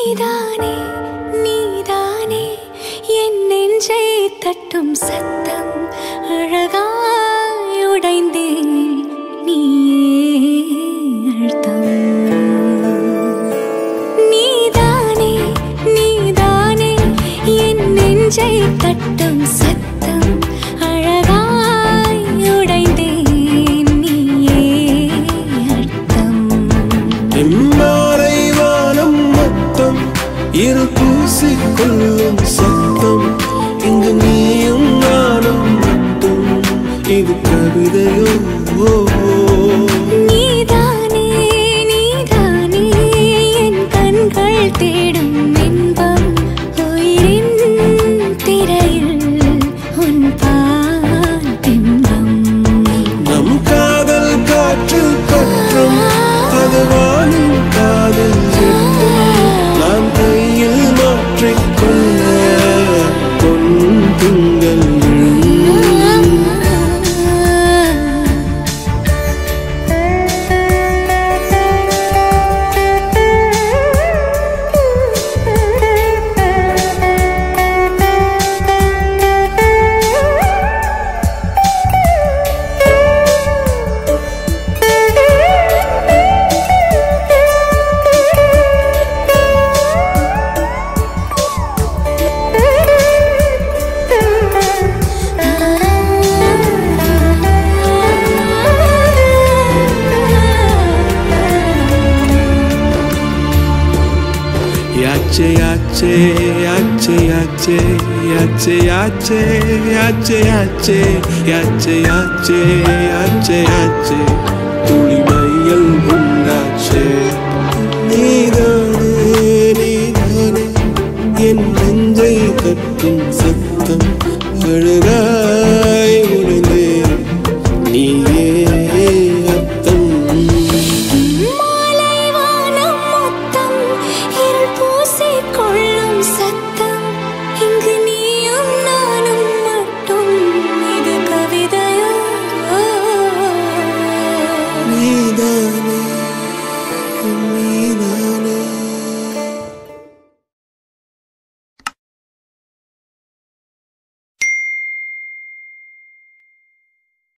நீதானே நீதானே என் நெஞ்சை தட்டும் சத்தம் அழகாய் உடைந்தேன் நீயே அழுத்தம் நீதானே நீதானே என் நெஞ்சை தட்டும் சத்தம் அழகாய் உடைந்தேன் நீயே அர்த்தம் எம்மாறை வானம் மொத்தம் இரு பூசிக்கொள்ளும் சத்தம் இங்கு நீயும் நானும் மட்டும் இது கவிதையோ ஓ, ஓ. நீதானே நீதானே என் கண்கள் தேடும் இன்பம் உயிரின் திரையில் உன் பால் பிம்பம் நம் காதல் காற்றில் பற்றும் அது வானின் காதல் சிற்பம் நாம் கையில் மாற்றிக்கொள்ள பொன் திங்கள் விழும். யாச்சே யாச்சே யாச்சே யாச்சே யாச்சே யாச்சே யாச்சே யாச்சே யாச்சே யாச்சே யாச்சே யாச்சே துளி மையல் உண்டாச்சே நீதானே நீதானே என் நெஞ்சை கட்டும் சத்தம் அழகாய் உடைந்தேன் நீயே அர்த்தம் மாலை வானம் மொத்தம் இருள் பூசிக்கொள்ளும் சத்தம் இங்கு நீயும் நானும் மட்டும் இது கவிதையோ நீதானே நீதானே